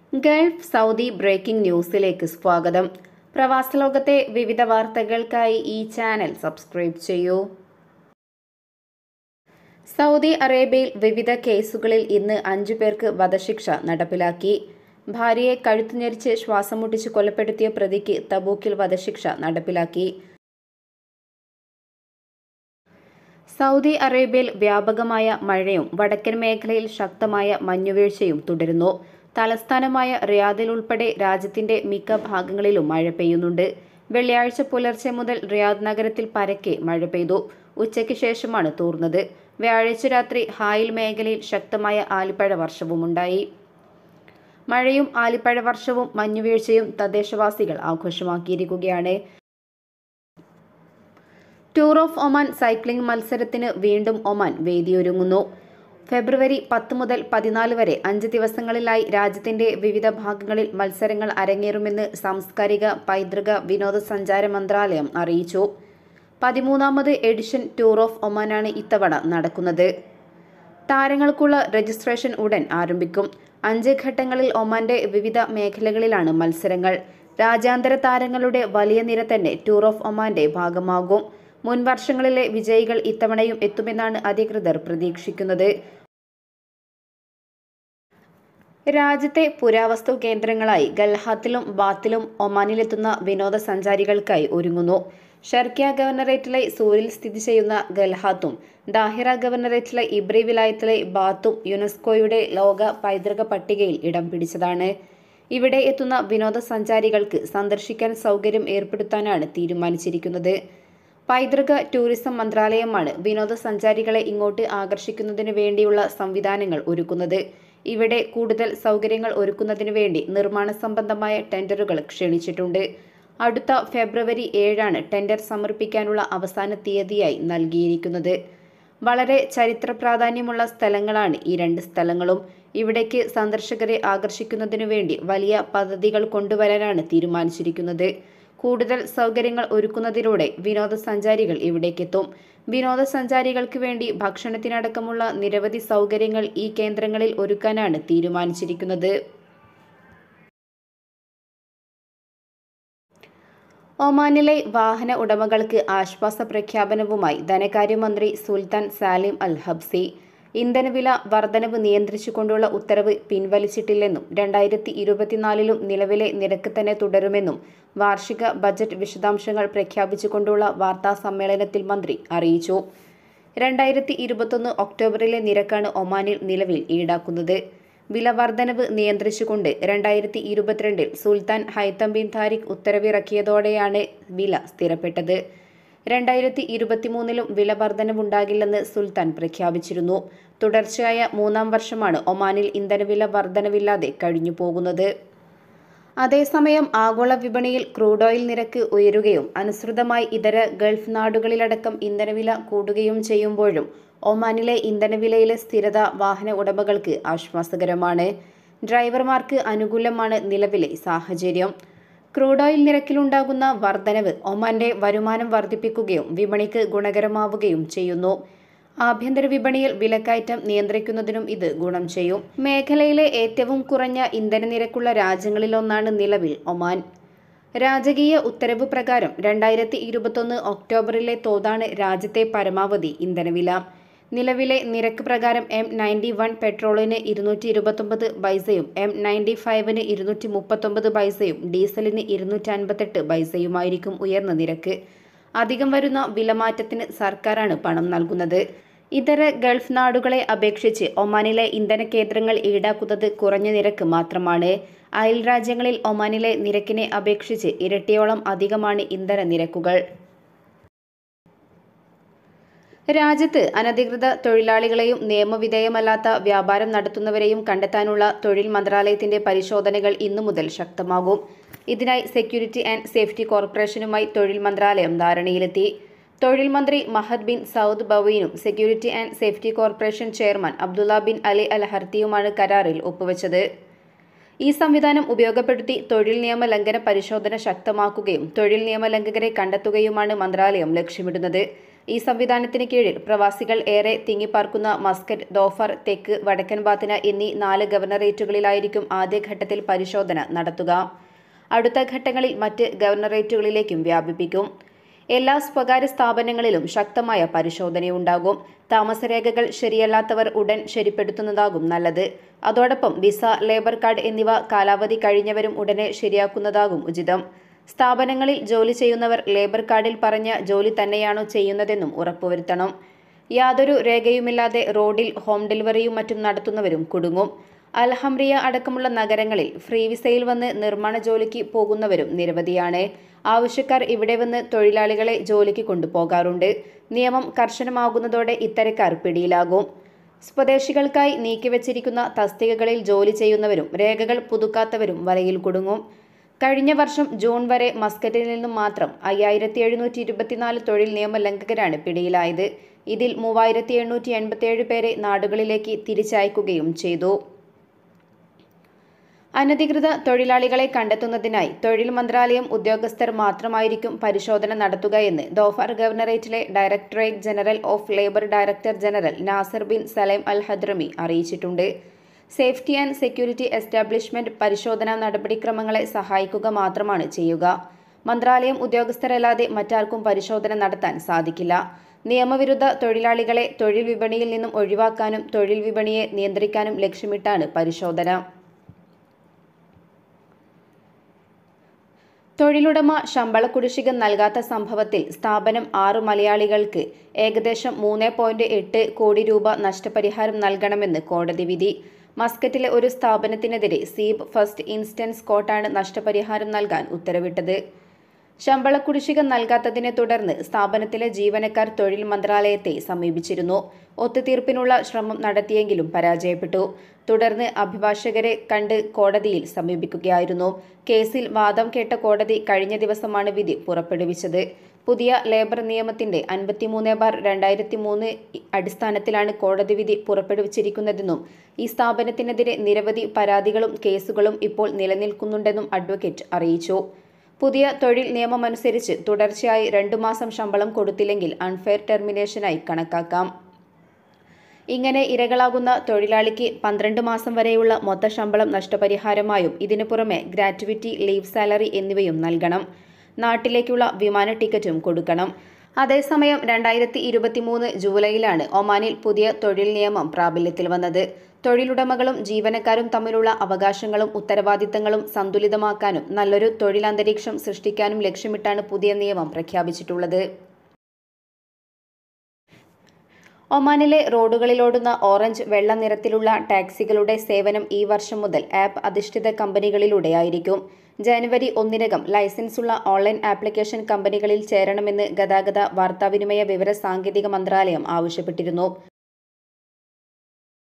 Gulf Saudi breaking ന്യൂസിലേക്ക് സ്വാഗതം പ്രവാസ ലോകത്തെ വിവിധ വാർത്തകൾക്കായി ഈ ചാനൽ സബ്സ്ക്രൈബ് ചെയ്യൂ സൗദി അറേബ്യയിൽ വിവിധ കേസുകളിൽ ഇന്ന് അഞ്ചു പേർക്ക് വധശിക്ഷ നടപ്പിലാക്കി ഭാര്യയെ കഴുത്തു ഞെരിച്ച് ശ്വാസം മുട്ടിച്ച് കൊലപ്പെടുത്തിയ പ്രതിക്ക് തബൂക്കിൽ വധശിക്ഷ നടപ്പിലാക്കി സൗദി അറേബ്യയിൽ വ്യാപകമായ മഴയും വടക്കൻ മേഖലയിൽ ശക്തമായ മഞ്ഞുവീഴ്ചയും തുടരുന്നു തലസ്ഥാനമായ റിയാദിൽ ഉൾപ്പെടെ രാജ്യത്തിന്റെ മിക്ക ഭാഗങ്ങളിലും മഴ പെയ്യുന്നുണ്ട് വെള്ളിയാഴ്ച പുലർച്ചെ മുതൽ റിയാദ് നഗരത്തിൽ പരക്കെ മഴ പെയ്തു ഉച്ചയ്ക്ക് ശേഷമാണ് തൂർന്നത് വ്യാഴാഴ്ച രാത്രി ഹായിൽ മേഖലയിൽ ശക്തമായ ആലിപ്പഴ വർഷവുമുണ്ടായി മഴയും ആലിപ്പഴ വർഷവും മഞ്ഞുവീഴ്ചയും തദ്ദേശവാസികൾ ആഘോഷമാക്കിയിരിക്കുകയാണ് ടൂർ ഓഫ് ഒമാൻ സൈക്ലിംഗ് മത്സരത്തിന് വീണ്ടും ഒമാൻ വേദിയൊരുങ്ങുന്നു ഫെബ്രുവരി പത്ത് മുതൽ പതിനാല് വരെ അഞ്ച് ദിവസങ്ങളിലായി രാജ്യത്തിന്റെ വിവിധ ഭാഗങ്ങളിൽ മത്സരങ്ങൾ അരങ്ങേറുമെന്ന് സാംസ്കാരിക പൈതൃക വിനോദസഞ്ചാര മന്ത്രാലയം അറിയിച്ചു പതിമൂന്നാമത് എഡിഷൻ ടൂർ ഓഫ് ഒമാനാണ് ഇത്തവണ നടക്കുന്നത് താരങ്ങൾക്കുള്ള രജിസ്ട്രേഷൻ ഉടൻ ആരംഭിക്കും അഞ്ച് ഘട്ടങ്ങളിൽ ഒമാന്റെ വിവിധ മേഖലകളിലാണ് മത്സരങ്ങൾ രാജ്യാന്തര താരങ്ങളുടെ വലിയ നിര തന്നെ ടൂർ ഓഫ് ഒമാന്റെ ഭാഗമാകും മുൻ വർഷങ്ങളിലെ വിജയികൾ ഇത്തവണയും എത്തുമെന്നാണ് അധികൃതർ പ്രതീക്ഷിക്കുന്നത് രാജ്യത്തെ പുരാവസ്തു കേന്ദ്രങ്ങളായി ഗൽഹാത്തിലും ബാത്തിലും ഒമാനിലെത്തുന്ന വിനോദസഞ്ചാരികൾക്കായി ഒരുങ്ങുന്നു ഷർക്കിയ ഗവർണറേറ്റിലെ സൂരിൽ സ്ഥിതി ചെയ്യുന്ന ഗൽഹാത്തും ദാഹിറ ഗവർണറേറ്റിലെ ഇബ്രി വിലായത്തിലെ ബാത്തും യുനെസ്കോയുടെ ലോക പൈതൃക പട്ടികയിൽ ഇടം പിടിച്ചതാണ് ഇവിടെ എത്തുന്ന വിനോദസഞ്ചാരികൾക്ക് സന്ദർശിക്കാൻ സൗകര്യം ഏർപ്പെടുത്താനാണ് തീരുമാനിച്ചിരിക്കുന്നത് പൈതൃക ടൂറിസം മന്ത്രാലയമാണ് വിനോദസഞ്ചാരികളെ ഇങ്ങോട്ട് ആകർഷിക്കുന്നതിന് വേണ്ടിയുള്ള സംവിധാനങ്ങൾ ഒരുക്കുന്നത് ഇവിടെ കൂടുതൽ സൗകര്യങ്ങൾ ഒരുക്കുന്നതിനു വേണ്ടി നിർമ്മാണ സംബന്ധമായ ടെൻഡറുകൾ ക്ഷണിച്ചിട്ടുണ്ട് അടുത്ത ഫെബ്രുവരി ഏഴാണ് ടെൻഡർ സമർപ്പിക്കാനുള്ള അവസാന തീയതിയായി നൽകിയിരിക്കുന്നത് വളരെ ചരിത്ര പ്രാധാന്യമുള്ള സ്ഥലങ്ങളാണ് ഈ രണ്ട് സ്ഥലങ്ങളും ഇവിടേക്ക് സന്ദർശകരെ ആകർഷിക്കുന്നതിനു വേണ്ടി വലിയ പദ്ധതികൾ കൊണ്ടുവരാനാണ് തീരുമാനിച്ചിരിക്കുന്നത് കൂടുതൽ സൗകര്യങ്ങൾ ഒരുക്കുന്നതിലൂടെ വിനോദസഞ്ചാരികൾ ഇവിടേക്കെത്തും വിനോദസഞ്ചാരികൾക്ക് വേണ്ടി ഭക്ഷണത്തിനടക്കമുള്ള നിരവധി സൗകര്യങ്ങൾ ഈ കേന്ദ്രങ്ങളിൽ ഒരുക്കാനാണ് തീരുമാനിച്ചിരിക്കുന്നത് ഒമാനിലെ വാഹന ഉടമകൾക്ക് ആശ്വാസ പ്രഖ്യാപനവുമായി ധനകാര്യമന്ത്രി സുൽത്താൻ സാലിം അൽ ഹബ്സി ഇന്ധനവില വർധനവ് നിയന്ത്രിച്ചുകൊണ്ടുള്ള ഉത്തരവ് പിൻവലിച്ചിട്ടില്ലെന്നും രണ്ടായിരത്തി ഇരുപത്തിനാലിലും നിലവിലെ നിരക്ക് തന്നെ തുടരുമെന്നും വാർഷിക ബജറ്റ് വിശദാംശങ്ങൾ പ്രഖ്യാപിച്ചുകൊണ്ടുള്ള വാർത്താ സമ്മേളനത്തിൽ മന്ത്രി അറിയിച്ചു രണ്ടായിരത്തി ഇരുപത്തൊന്ന് ഒക്ടോബറിലെ നിരക്കാണ് ഒമാനിൽ നിലവിൽ ഈടാക്കുന്നത് വില വർധനവ് നിയന്ത്രിച്ചുകൊണ്ട് രണ്ടായിരത്തി ഇരുപത്തിരണ്ടിൽ സുൽത്താൻ ഹൈത്തം ബിൻ താരിഖ് ഉത്തരവിറക്കിയതോടെയാണ് വില സ്ഥിരപ്പെട്ടത് രണ്ടായിരത്തി ഇരുപത്തിമൂന്നിലും വില വർധനവുണ്ടാകില്ലെന്ന് സുൽത്താൻ പ്രഖ്യാപിച്ചിരുന്നു തുടർച്ചയായ മൂന്നാം വർഷമാണ് ഒമാനിൽ ഇന്ധനവില വർധനവില്ലാതെ കഴിഞ്ഞു പോകുന്നത് അതേസമയം ആഗോള വിപണിയിൽ ക്രൂഡ് ഓയിൽ നിരക്ക് ഉയരുകയും അനുസൃതമായി ഇതര ഗൾഫ് നാടുകളിലടക്കം ഇന്ധനവില കൂടുകയും ചെയ്യുമ്പോഴും ഒമാനിലെ ഇന്ധനവിലയിലെ സ്ഥിരത വാഹന ഉടമകൾക്ക് ആശ്വാസകരമാണ് ഡ്രൈവർമാർക്ക് അനുകൂലമാണ് നിലവിലെ സാഹചര്യം ക്രൂഡ് ഓയിൽ നിരക്കിലുണ്ടാകുന്ന വർധനവ് ഒമാന്റെ വരുമാനം വർദ്ധിപ്പിക്കുകയും വിപണിക്ക് ഗുണകരമാവുകയും ചെയ്യുന്നു ആഭ്യന്തര വിപണിയിൽ വിലക്കയറ്റം നിയന്ത്രിക്കുന്നതിനും ഇത് ഗുണം ചെയ്യും മേഖലയിലെ ഏറ്റവും കുറഞ്ഞ ഇന്ധന നിരക്കുള്ള രാജ്യങ്ങളിലൊന്നാണ് നിലവിൽ ഒമാൻ രാജകീയ ഉത്തരവ് പ്രകാരം രണ്ടായിരത്തി ഇരുപത്തൊന്ന് ഒക്ടോബറിലെ തോതാണ് രാജ്യത്തെ പരമാവധി ഇന്ധനവില നിലവിലെ നിരക്ക് പ്രകാരം എം നയൻറ്റി വൺ പെട്രോളിന് ഇരുന്നൂറ്റി ഇരുപത്തൊമ്പത് പൈസയും എം നയൻറ്റി ഫൈവിന് ഇരുന്നൂറ്റി മുപ്പത്തൊമ്പത് പൈസയും ഡീസലിന് ഇരുന്നൂറ്റി അൻപത്തെട്ട് പൈസയുമായിരിക്കും ഉയർന്ന നിരക്ക് അധികം വരുന്ന വിലമാറ്റത്തിന് സർക്കാരാണ് പണം നൽകുന്നത് ഇതര ഗൾഫ് നാടുകളെ അപേക്ഷിച്ച് ഒമാനിലെ ഇന്ധന കേന്ദ്രങ്ങൾ ഈടാക്കുന്നത് കുറഞ്ഞ നിരക്ക് മാത്രമാണ് അയൽ രാജ്യങ്ങളിൽ ഒമാനിലെ നിരക്കിനെ അപേക്ഷിച്ച് ഇരട്ടിയോളം അധികമാണ് ഇന്ധന നിരക്കുകൾ രാജ്യത്ത് അനധികൃത തൊഴിലാളികളെയും നിയമവിധേയമല്ലാത്ത വ്യാപാരം നടത്തുന്നവരെയും കണ്ടെത്താനുള്ള തൊഴിൽ മന്ത്രാലയത്തിന്റെ പരിശോധനകൾ ഇന്നു മുതൽ ശക്തമാകും ഇതിനായി സെക്യൂരിറ്റി ആൻഡ് സേഫ്റ്റി കോർപ്പറേഷനുമായി തൊഴിൽ മന്ത്രാലയം ധാരണയിലെത്തി തൊഴിൽ മന്ത്രി മഹദ് ബിൻ സൗദ് ബവീനും security and safety corporation chairman Abdullah bin Ali al ഹർത്തിയുമാണ് കരാറിൽ ഒപ്പുവെച്ചത് ഈ സംവിധാനം ഉപയോഗപ്പെടുത്തി തൊഴിൽ നിയമ ലംഘന പരിശോധന ശക്തമാക്കുകയും തൊഴിൽ നിയമ ലംഘകരെ കണ്ടെത്തുകയുമാണ് മന്ത്രാലയം ലക്ഷ്യമിടുന്നത് ഈ സംവിധാനത്തിന് കീഴിൽ പ്രവാസികൾ ഏറെ തിങ്ങിപ്പാർക്കുന്ന മസ്കറ്റ് ദോഫർ തെക്ക് വടക്കൻ ബാത്തിന എന്നീ നാല് ഗവർണറേറ്റുകളിലായിരിക്കും ആദ്യഘട്ടത്തിൽ പരിശോധന നടത്തുക അടുത്ത ഘട്ടങ്ങളിൽ മറ്റ് ഗവർണറേറ്റുകളിലേക്കും വ്യാപിപ്പിക്കും എല്ലാ സ്വകാര്യ സ്ഥാപനങ്ങളിലും ശക്തമായ പരിശോധനയുണ്ടാകും താമസരേഖകൾ ശരിയല്ലാത്തവർ ഉടൻ ശരിപ്പെടുത്തുന്നതാകും നല്ലത് അതോടൊപ്പം വിസ ലേബർ കാർഡ് എന്നിവ കാലാവധി കഴിഞ്ഞവരും ഉടനെ ശരിയാക്കുന്നതാകും ഉചിതം സ്ഥാപനങ്ങളിൽ ജോലി ചെയ്യുന്നവർ ലേബർ കാർഡിൽ പറഞ്ഞ ജോലി തന്നെയാണോ ചെയ്യുന്നതെന്നും ഉറപ്പുവരുത്തണം യാതൊരു രേഖയുമില്ലാതെ റോഡിൽ ഹോം ഡെലിവറിയും മറ്റും നടത്തുന്നവരും കുടുങ്ങും അൽഹംറിയ അടക്കമുള്ള നഗരങ്ങളിൽ ഫ്രീ വിസയിൽ വന്ന് നിർമ്മാണ ജോലിക്ക് പോകുന്നവരും നിരവധിയാണ് ആവശ്യക്കാർ ഇവിടെ വന്ന് തൊഴിലാളികളെ ജോലിക്ക് കൊണ്ടുപോകാറുണ്ട് നിയമം കർശനമാകുന്നതോടെ ഇത്തരക്കാർ പിടിയിലാകും സ്വദേശികൾക്കായി നീക്കിവച്ചിരിക്കുന്ന തസ്തികകളിൽ ജോലി ചെയ്യുന്നവരും രേഖകൾ പുതുക്കാത്തവരും വലയിൽ കുടുങ്ങും കഴിഞ്ഞ വർഷം ജൂൺ വരെ മസ്കറ്റിൽ നിന്നും മാത്രം അയ്യായിരത്തി എഴുന്നൂറ്റി ഇരുപത്തിനാല് തൊഴിൽ നിയമലംഘകരാണ് പിടിയിലായത് ഇതിൽ മൂവായിരത്തി എണ്ണൂറ്റി എൺപത്തിയേഴ് പേരെ നാടുകളിലേക്ക് തിരിച്ചയക്കുകയും ചെയ്തു അനധികൃത തൊഴിലാളികളെ കണ്ടെത്തുന്നതിനായി തൊഴിൽ മന്ത്രാലയം ഉദ്യോഗസ്ഥർ മാത്രമായിരിക്കും പരിശോധന നടത്തുകയെന്ന് ദോഫർ ഗവർണറേറ്റിലെ directorate general of labour director general Nasser bin Salem al Hadrami അറിയിച്ചിട്ടുണ്ട് സേഫ്റ്റി ആൻഡ് സെക്യൂരിറ്റി എസ്റ്റാബ്ലിഷ്മെന്റ് പരിശോധനാ നടപടിക്രമങ്ങളെ സഹായിക്കുക മാത്രമാണ് ചെയ്യുക മന്ത്രാലയം ഉദ്യോഗസ്ഥരല്ലാതെ മറ്റാർക്കും പരിശോധന നടത്താൻ സാധിക്കില്ല നിയമവിരുദ്ധ തൊഴിലാളികളെ തൊഴിൽ വിപണിയിൽ നിന്നും ഒഴിവാക്കാനും തൊഴിൽ വിപണിയെ നിയന്ത്രിക്കാനും ലക്ഷ്യമിട്ടാണ് പരിശോധന തൊഴിലുടമ ശമ്പള കുടിശ്ശിക നൽകാത്ത സംഭവത്തിൽ സ്ഥാപനം ആറു മലയാളികൾക്ക് ഏകദേശം മൂന്ന് പോയിന്റ് എട്ട് കോടി രൂപ നഷ്ടപരിഹാരം നൽകണമെന്ന് കോടതി വിധി മസ്കറ്റിലെ ഒരു സ്ഥാപനത്തിനെതിരെ സീബ് ഫസ്റ്റ് ഇൻസ്റ്റൻസ് കോർട്ടാണ് നഷ്ടപരിഹാരം നൽകാൻ ഉത്തരവിട്ടത് ശമ്പള കുടിശ്ശിക നൽകാത്തതിനെ തുടർന്ന് സ്ഥാപനത്തിലെ ജീവനക്കാർ തൊഴിൽ മന്ത്രാലയത്തെ സമീപിച്ചിരുന്നു ഒത്തുതീർപ്പിനുള്ള ശ്രമം നടത്തിയെങ്കിലും പരാജയപ്പെട്ടു തുടർന്ന് അഭിഭാഷകരെ കണ്ട് കോടതിയിൽ സമീപിക്കുകയായിരുന്നു കേസിൽ വാദം കേട്ട കോടതി കഴിഞ്ഞ ദിവസമാണ് വിധി പുറപ്പെടുവിച്ചത് പുതിയ ലേബർ നിയമത്തിന്റെ അൻപത്തിമൂന്ന് ബാർ രണ്ടായിരത്തി മൂന്ന് അടിസ്ഥാനത്തിലാണ് കോടതി വിധി പുറപ്പെടുവിച്ചിരിക്കുന്നതെന്നും ഈ സ്ഥാപനത്തിനെതിരെ നിരവധി പരാതികളും കേസുകളും ഇപ്പോൾ നിലനിൽക്കുന്നുണ്ടെന്നും അഡ്വക്കേറ്റ് അറിയിച്ചു പുതിയ തൊഴിൽ നിയമമനുസരിച്ച് തുടർച്ചയായി രണ്ടു മാസം ശമ്പളം കൊടുത്തില്ലെങ്കിൽ അൺഫെയർ ടെർമിനേഷനായി കണക്കാക്കാം ഇങ്ങനെ ഇരകളാകുന്ന തൊഴിലാളിക്ക് പന്ത്രണ്ട് മാസം വരെയുള്ള മൊത്ത ശമ്പളം നഷ്ടപരിഹാരമായും ഇതിനു പുറമെ ഗ്രാറ്റുവിറ്റി ലീവ് സാലറി എന്നിവയും നൽകണം നാട്ടിലേക്കുള്ള വിമാന ടിക്കറ്റും കൊടുക്കണം അതേസമയം രണ്ടായിരത്തി ഇരുപത്തിമൂന്ന് ജൂലൈയിലാണ് ഒമാനിൽ പുതിയ തൊഴിൽ നിയമം പ്രാബല്യത്തിൽ വന്നത് തൊഴിലുടമകളും ജീവനക്കാരും തമ്മിലുള്ള അവകാശങ്ങളും ഉത്തരവാദിത്തങ്ങളും സന്തുലിതമാക്കാനും നല്ലൊരു തൊഴിലന്തരീക്ഷം സൃഷ്ടിക്കാനും ലക്ഷ്യമിട്ടാണ് പുതിയ നിയമം പ്രഖ്യാപിച്ചിട്ടുള്ളത് ഒമാനിലെ റോഡുകളിലോടുന്ന ഓറഞ്ച് വെള്ള നിറത്തിലുള്ള ടാക്സികളുടെ സേവനം ഈ വർഷം മുതൽ ആപ്പ് അധിഷ്ഠിത കമ്പനികളിലൂടെയായിരിക്കും ജനുവരി ഒന്നിനകം ലൈസൻസുള്ള ഓൺലൈൻ ആപ്ലിക്കേഷൻ കമ്പനികളിൽ ചേരണമെന്ന് ഗതാഗത വാർത്താവിനിമയ വിവര സാങ്കേതിക മന്ത്രാലയം ആവശ്യപ്പെട്ടിരുന്നു